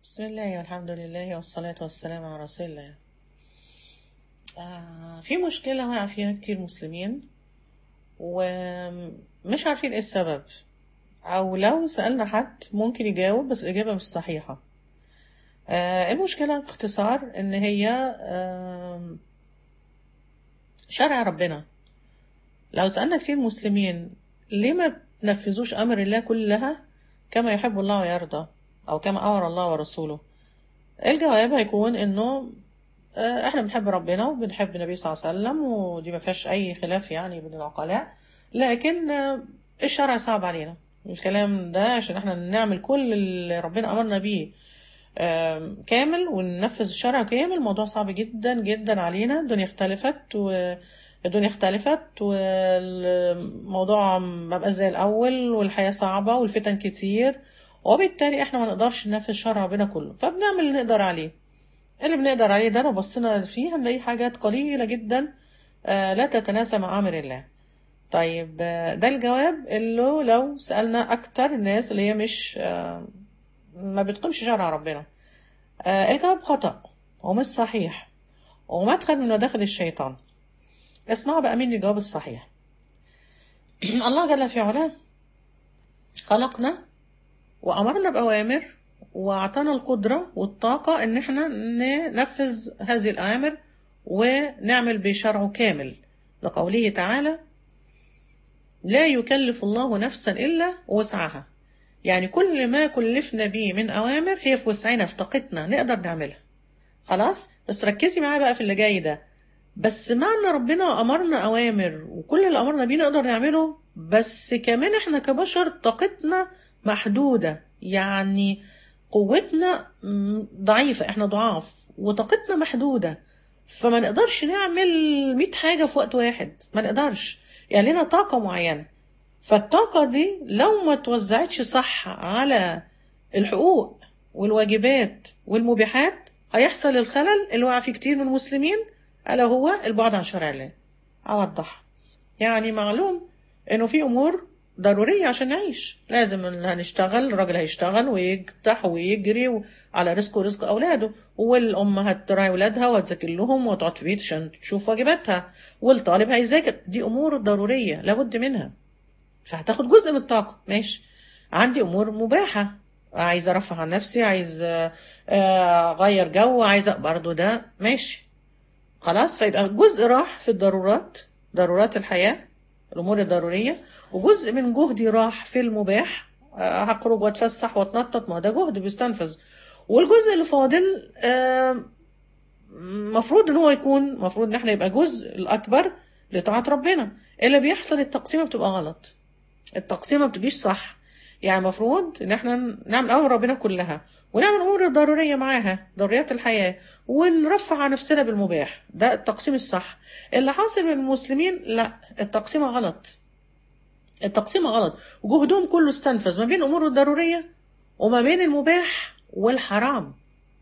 بسم الله والحمد لله والصلاة والسلام على رسول الله آه في مشكلة وقع فيها كتير مسلمين ومش عارفين ايه السبب او لو سألنا حد ممكن يجاوب بس الإجابة مش صحيحة آه المشكلة باختصار ان هي آه شرع ربنا لو سألنا كتير مسلمين ليه ما بتنفذوش أمر الله كلها كما يحب الله ويرضى أو كما أمر الله ورسوله الجواب هيكون إنه آه، إحنا بنحب ربنا وبنحب النبي صلى الله عليه وسلم ودي ما فيهاش أي خلاف يعني بين العقلاء لكن آه، الشرع صعب علينا الكلام ده عشان إحنا نعمل كل اللي ربنا أمرنا بيه آم، كامل وننفذ الشرع كامل الموضوع صعب جدا جدا علينا الدنيا اختلفت والدنيا اختلفت والموضوع ما بقى زي الأول والحياة صعبة والفتن كتير وبالتالي احنا ما نقدرش ننفذ شرع ربنا كله فبنعمل اللي نقدر عليه اللي بنقدر عليه ده لو بصينا فيه هنلاقي حاجات قليلة جدا آه، لا تتناسى مع أمر الله طيب آه، ده الجواب اللي لو سألنا أكتر الناس اللي هي مش آه، ما بتقيمش شرع ربنا آه، الجواب خطأ ومش صحيح ومدخل من مداخل الشيطان اسمعوا بقى مني الجواب الصحيح الله جل في علاه خلقنا وأمرنا بأوامر وأعطانا القدرة والطاقة إن احنا ننفذ هذه الأوامر ونعمل بشرعه كامل لقوله تعالى لا يكلف الله نفسا إلا وسعها يعني كل ما كلفنا به من أوامر هي في وسعنا في طاقتنا نقدر نعملها خلاص بس ركزي معايا بقى في اللي جاي ده بس معنى ربنا أمرنا أوامر وكل اللي أمرنا بيه نقدر نعمله بس كمان احنا كبشر طاقتنا محدودة يعني قوتنا م- ضعيفة احنا ضعاف وطاقتنا محدودة فما نقدرش نعمل مئة حاجة في وقت واحد ما نقدرش يعني لنا طاقة معينة فالطاقة دي لو ما توزعتش صح على الحقوق والواجبات والمبيحات هيحصل الخلل اللي وقع فيه كتير من المسلمين ألا هو البعد عن شرع الله أوضح يعني معلوم إنه في أمور ضرورية عشان نعيش لازم إن هنشتغل الراجل هيشتغل ويفتح ويجري و- على رزقه ورزق أولاده والأم هتراعي ولادها وهتذاكر لهم وتقعد في بيت عشان تشوف واجباتها والطالب هيذاكر دي أمور ضرورية لابد منها فهتاخد جزء من الطاقة ماشي عندي أمور مباحة عايزة أرفه عن نفسي عايز آه، آه، أغير جو عايزة برضو ده ماشي خلاص فيبقى جزء راح في الضرورات ضرورات الحياة الأمور الضرورية وجزء من جهدي راح في المباح آه، هخرج واتفسح واتنطط ما ده جهد بيستنفذ والجزء اللي فاضل آه، مفروض ان هو يكون مفروض ان احنا يبقى جزء الاكبر لطاعة ربنا اللي بيحصل التقسيمة بتبقى غلط التقسيمة ما بتجيش صح يعني المفروض ان احنا نعمل امر ربنا كلها ونعمل امور ضرورية معاها ضروريات الحياة ونرفع عن نفسنا بالمباح ده التقسيم الصح اللي حاصل من المسلمين لا التقسيمة غلط التقسيمة غلط وجهدهم كله استنفذ ما بين الامور الضرورية وما بين المباح والحرام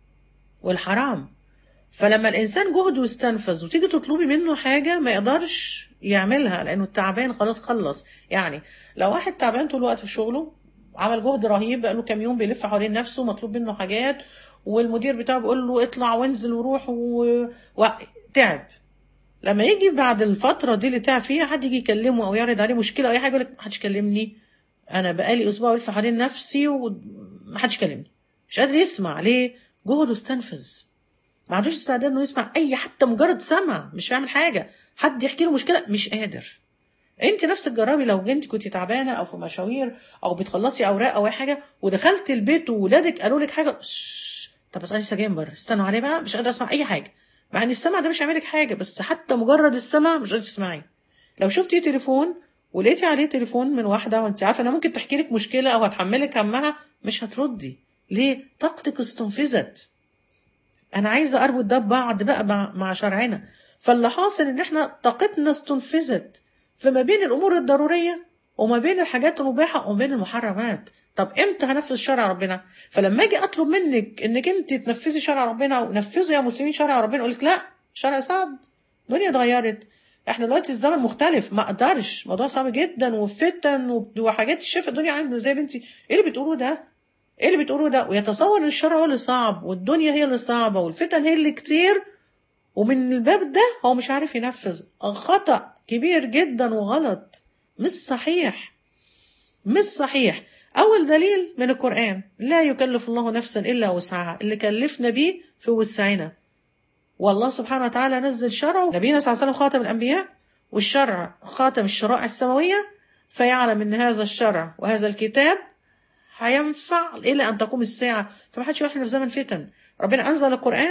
والحرام فلما الانسان جهده يستنفذ وتيجي تطلبي منه حاجه ما يقدرش يعملها لانه التعبان خلاص خلص يعني لو واحد تعبان طول الوقت في شغله عمل جهد رهيب بقاله كام يوم بيلف حوالين نفسه مطلوب منه حاجات والمدير بتاعه بيقول له اطلع وانزل وروح و... وتعب لما يجي بعد الفتره دي اللي تعب فيها حد يجي يكلمه او يعرض عليه مشكله او اي حاجه يقول لك محدش كلمني انا بقالي اسبوع بلف حوالين نفسي ومحدش كلمني مش قادر يسمع ليه جهده استنفذ ما عندوش استعداد انه يسمع اي حتى مجرد سمع مش هيعمل حاجه حد يحكي له مشكله مش قادر انت نفسك جربي لو انت كنت تعبانه او في مشاوير او بتخلصي اوراق او اي حاجه ودخلت البيت وولادك قالوا لك حاجه شش، طب بس انا لسه جاي من بره استنوا عليه بقى مش قادر اسمع اي حاجه مع ان السمع ده مش هيعملك حاجه بس حتى مجرد السمع مش قادر تسمعي لو شفتي تليفون ولقيتي عليه تليفون من واحده وانت عارفه انها ممكن تحكي لك مشكله او هتحملك همها مش هتردي ليه طاقتك استنفذت انا عايزه اربط ده ببعض بقى مع, مع شرعنا فاللي حاصل ان احنا طاقتنا استنفذت فما بين الامور الضروريه وما بين الحاجات المباحه وما بين المحرمات طب امتى هنفذ شرع ربنا فلما اجي اطلب منك انك انت تنفذي شرع ربنا ونفذوا يا مسلمين شرع ربنا اقول لك لا شرع صعب الدنيا اتغيرت احنا دلوقتي الزمن مختلف ما اقدرش موضوع صعب جدا وفتن وحاجات شايفه الدنيا عامله ازاي يا بنتي ايه اللي بتقولوه ده ايه اللي بتقوله ده ويتصور ان الشرع هو اللي صعب والدنيا هي اللي صعبه والفتن هي اللي كتير ومن الباب ده هو مش عارف ينفذ خطأ كبير جدا وغلط مش صحيح مش صحيح أول دليل من القرآن لا يكلف الله نفسا إلا وسعها اللي كلفنا بيه في وسعنا والله سبحانه وتعالى نزل شرعه نبينا صلى الله عليه وسلم خاتم الأنبياء والشرع خاتم الشرائع السماوية فيعلم أن هذا الشرع وهذا الكتاب هينفع إلى أن تقوم الساعة فما حدش يقول احنا في زمن فتن ربنا أنزل القرآن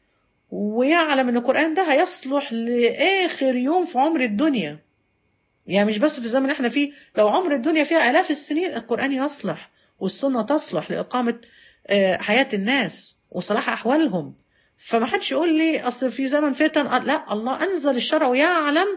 ويعلم أن القرآن ده هيصلح لآخر يوم في عمر الدنيا يعني مش بس في الزمن اللي احنا فيه لو عمر الدنيا فيها آلاف السنين القرآن يصلح والسنة تصلح لإقامة آه، حياة الناس وصلاح أحوالهم فما حدش يقول لي أصل في زمن فتن آه، لا الله أنزل الشرع ويعلم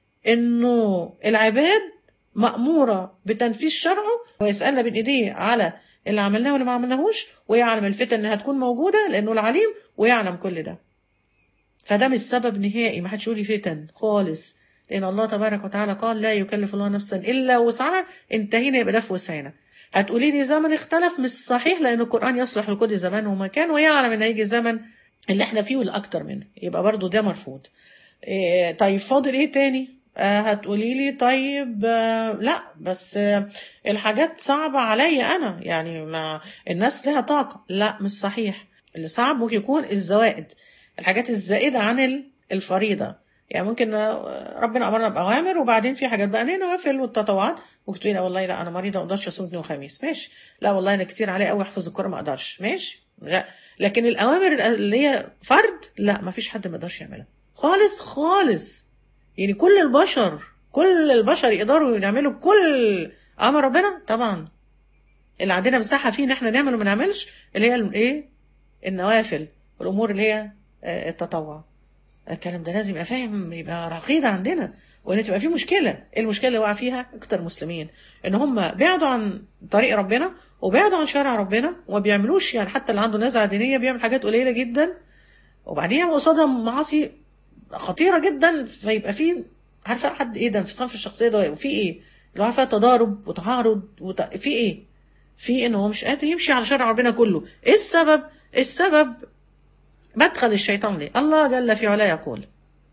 إنه العباد مأمورة بتنفيذ شرعه ويسألنا بين إيديه على اللي عملناه واللي ما عملناهوش ويعلم الفتن إنها تكون موجودة لأنه العليم ويعلم كل ده فده مش سبب نهائي ما حدش يقول لي فتن خالص لأن الله تبارك وتعالى قال لا يكلف الله نفسا إلا وسعها انتهينا يبقى ده في وسعنا هتقولي لي زمن اختلف مش صحيح لأن القرآن يصلح لكل زمان ومكان ويعلم إن هيجي زمن اللي احنا فيه والأكتر منه يبقى برضو ده مرفوض إيه طيب فاضل ايه تاني آه هتقولي لي طيب آه لا بس آه الحاجات صعبة عليا أنا يعني ما الناس لها طاقة لا مش صحيح اللي صعب ممكن يكون الزوائد الحاجات الزائدة عن ال- الفريضة يعني ممكن آه، ربنا أمرنا بأوامر وبعدين في حاجات بقى نوافل والتطوعات ممكن تقولي لا والله لا أنا مريضة ما أقدرش أصوم اثنين وخميس ماشي لا والله أنا كتير عليا قوي أحفظ القرآن ما أقدرش ماشي لا لكن الأوامر اللي هي فرد لا ما فيش حد ما يقدرش يعملها خالص خالص يعني كل البشر كل البشر يقدروا يعملوا كل امر ربنا طبعا اللي عندنا مساحه فيه ان احنا نعمل وما نعملش اللي هي الايه النوافل والامور اللي هي آه، التطوع الكلام ده لازم يبقى فاهم يبقى رقيده عندنا وان تبقى في مشكله إيه المشكله اللي وقع فيها اكتر المسلمين ان هم بعدوا عن طريق ربنا وبعدوا عن شرع ربنا وما بيعملوش يعني حتى اللي عنده نزعه دينيه بيعمل حاجات قليله جدا وبعدين يعمل قصادها معاصي خطيره جدا فيبقى في عارفه حد ايه ده انفصام في الشخصيه ده وفي ايه اللي عارفه تضارب وتعارض وت... في ايه في ان هو مش قادر يمشي على شرع ربنا كله ايه السبب السبب مدخل الشيطان ليه الله جل في علاه يقول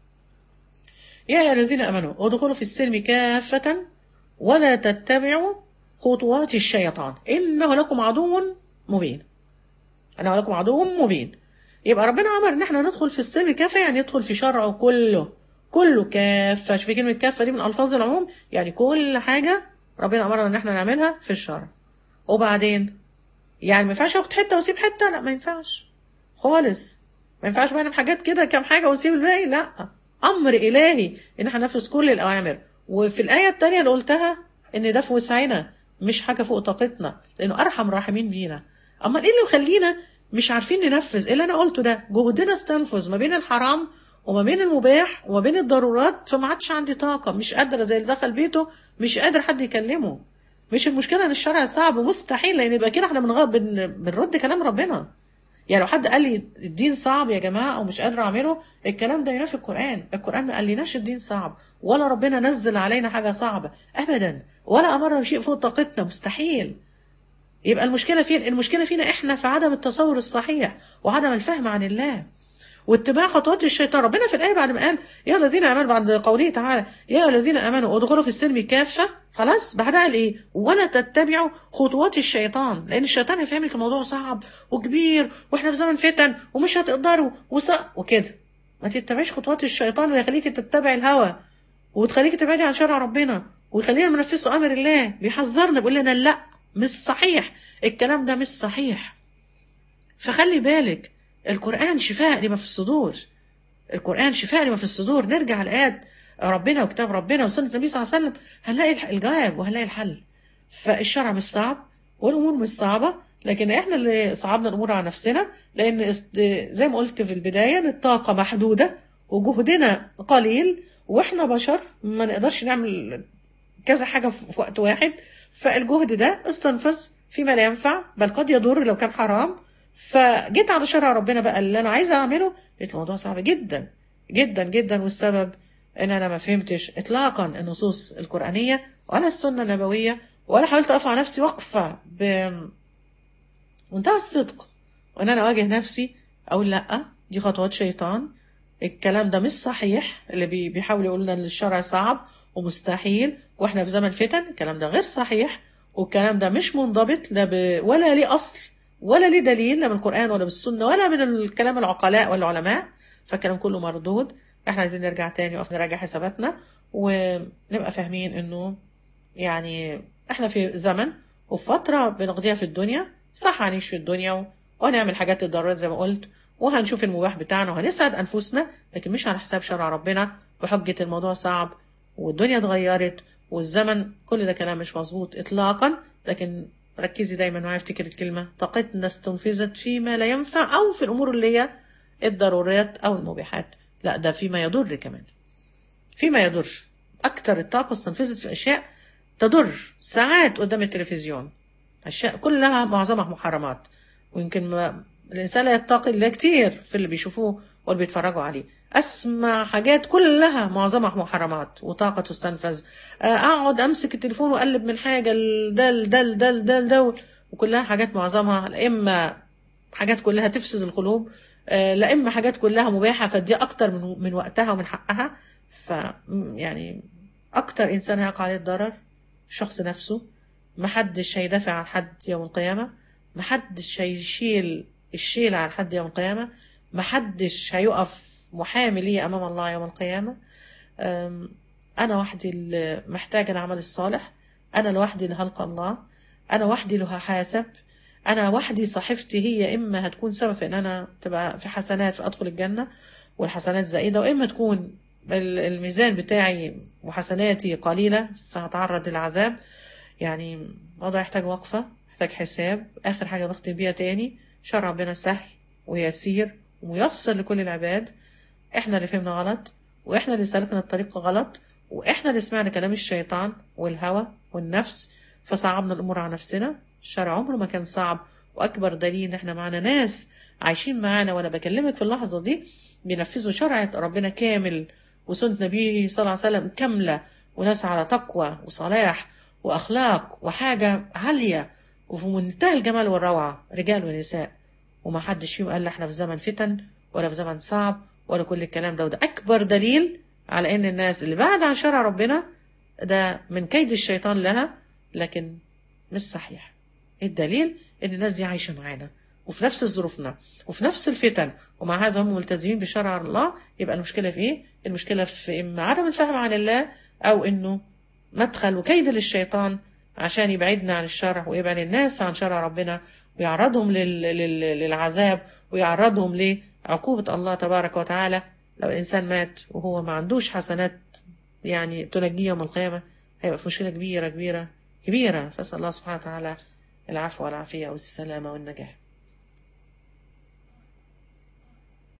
يا أيها الذين امنوا ادخلوا في السلم كافه ولا تتبعوا خطوات الشيطان انه لكم عدو مبين انه لكم عدو مبين يبقى ربنا امر ان احنا ندخل في السلم كافه يعني ندخل في شرعه كله كله كافه شوفي كلمه كافه دي من الفاظ العموم يعني كل حاجه ربنا امرنا ان احنا نعملها في الشرع وبعدين يعني ما ينفعش اخد حته واسيب حته لا ما ينفعش خالص ما ينفعش بقى نعمل حاجات كده كام حاجه ونسيب الباقي لا امر الهي ان احنا ننفذ كل الاوامر وفي الايه الثانيه اللي قلتها ان ده في وسعنا مش حاجه فوق طاقتنا لانه ارحم راحمين بينا اما ايه اللي مخلينا مش عارفين ننفذ ايه اللي انا قلته ده جهدنا استنفذ ما بين الحرام وما بين المباح وما بين الضرورات فما عادش عندي طاقه مش قادره زي اللي دخل بيته مش قادر حد يكلمه مش المشكله ان الشرع صعب مستحيل لان يبقى كده احنا بنغ- بن... بنرد كلام ربنا يعني لو حد قال لي الدين صعب يا جماعه او مش قادر اعمله الكلام ده ينافي القران القران ما قالناش الدين صعب ولا ربنا نزل علينا حاجه صعبه ابدا ولا امرنا بشيء فوق طاقتنا مستحيل يبقى المشكله فين المشكله فينا احنا في عدم التصور الصحيح وعدم الفهم عن الله واتباع خطوات الشيطان ربنا في الآية بعد ما قال يا الذين آمنوا بعد قوله تعالى يا الذين آمنوا ادخلوا في السلم كافة خلاص بعدها قال إيه ولا تتبعوا خطوات الشيطان لأن الشيطان هيفهم لك الموضوع صعب وكبير وإحنا في زمن فتن ومش هتقدروا وص... وكده ما تتبعيش خطوات الشيطان اللي يخليك تتبع الهوى وتخليك تبعدي عن شرع ربنا وتخلينا ما ننفذش أمر الله بيحذرنا بيقول لنا لا مش صحيح الكلام ده مش صحيح فخلي بالك القرآن شفاء لما في الصدور القرآن شفاء لما في الصدور نرجع لآيات ربنا وكتاب ربنا وسنة النبي صلى الله عليه وسلم هنلاقي الح- الجواب وهنلاقي الحل فالشرع مش صعب والأمور مش صعبة لكن احنا اللي صعبنا الأمور على نفسنا لأن است- زي ما قلت في البداية إن الطاقة محدودة وجهدنا قليل واحنا بشر ما نقدرش نعمل كذا حاجة في وقت واحد فالجهد ده استنفذ فيما لا ينفع بل قد يضر لو كان حرام فجيت على شرع ربنا بقى اللي انا عايزه اعمله لقيت الموضوع صعب جدا جدا جدا والسبب ان انا ما فهمتش اطلاقا النصوص القرانيه ولا السنه النبويه ولا حاولت اقف على نفسي وقفه ب... منتهى الصدق وان انا اواجه نفسي اقول لا دي خطوات شيطان الكلام ده مش صحيح اللي بي- بيحاول يقول لنا ان الشرع صعب ومستحيل واحنا في زمن فتن الكلام ده غير صحيح والكلام ده مش منضبط لا ب... ولا ليه اصل ولا ليه دليل لا من القران ولا بالسنه ولا من الكلام العقلاء والعلماء فالكلام كله مردود احنا عايزين نرجع تاني وقف نراجع حساباتنا ونبقى فاهمين انه يعني احنا في زمن وفي فترة بنقضيها في الدنيا صح هنعيش في الدنيا و- وهنعمل حاجات الضرورات زي ما قلت وهنشوف المباح بتاعنا وهنسعد أنفسنا لكن مش على حساب شرع ربنا بحجة الموضوع صعب والدنيا اتغيرت والزمن كل ده كلام مش مظبوط إطلاقا لكن ركزي دايما معايا افتكر الكلمة طاقتنا استنفذت فيما لا ينفع أو في الأمور اللي هي الضروريات أو المباحات لا ده فيما يضر كمان فيما يضر أكتر الطاقة استنفذت في أشياء تضر ساعات قدام التلفزيون أشياء كلها معظمها محرمات ويمكن ما الإنسان لا يتقي الله كتير في اللي بيشوفوه واللي بيتفرجوا عليه أسمع حاجات كلها معظمها محرمات وطاقة تستنفذ آه، أقعد أمسك التليفون وأقلب من حاجة لدل دل دل دل دل وكلها حاجات معظمها لا إما حاجات كلها تفسد القلوب آه، لا إما حاجات كلها مباحة فدي أكتر من من وقتها ومن حقها ف م- يعني أكتر إنسان هيقع عليه الضرر الشخص نفسه محدش هيدافع عن حد يوم القيامة محدش هيشيل الشيل عن حد يوم القيامة محدش هيقف محامي ليه أمام الله يوم القيامة أم، أنا وحدي اللي محتاجة العمل الصالح أنا لوحدي اللي هلقى الله أنا وحدي اللي هحاسب أنا وحدي صحيفتي هي إما هتكون سبب في إن أنا تبقى في حسنات فأدخل الجنة والحسنات زائدة وإما تكون ال- الميزان بتاعي وحسناتي قليلة فهتعرض للعذاب يعني الموضوع يحتاج وقفة يحتاج حساب آخر حاجة بختم بيها تاني شرع ربنا سهل ويسير وميسر لكل العباد احنا اللي فهمنا غلط واحنا اللي سلكنا الطريق غلط واحنا اللي سمعنا كلام الشيطان والهوى والنفس فصعبنا الامور على نفسنا الشرع عمره ما كان صعب واكبر دليل ان احنا معانا ناس عايشين معانا وانا بكلمك في اللحظه دي بينفذوا شرع ربنا كامل وسنه نبيه صلى الله عليه وسلم كامله وناس على تقوى وصلاح واخلاق وحاجه عاليه وفي منتهى الجمال والروعه رجال ونساء وما حدش فيهم قال احنا في زمن فتن ولا في زمن صعب ولا كل الكلام ده وده اكبر دليل على ان الناس اللي بعد عن شرع ربنا ده من كيد الشيطان لها لكن مش صحيح الدليل ان الناس دي عايشه معانا وفي نفس ظروفنا وفي نفس الفتن ومع هذا هم ملتزمين بشرع الله يبقى المشكله في ايه المشكله في اما عدم الفهم عن الله او انه مدخل وكيد للشيطان عشان يبعدنا عن الشرع ويبعد الناس عن شرع ربنا ويعرضهم لل... لل... للعذاب ويعرضهم لعقوبة الله تبارك وتعالى لو الإنسان مات وهو ما عندوش حسنات يعني تنجيه يوم القيامة هيبقى في مشكلة كبيرة كبيرة كبيرة فأسأل الله سبحانه وتعالى العفو والعافية والسلامة والنجاح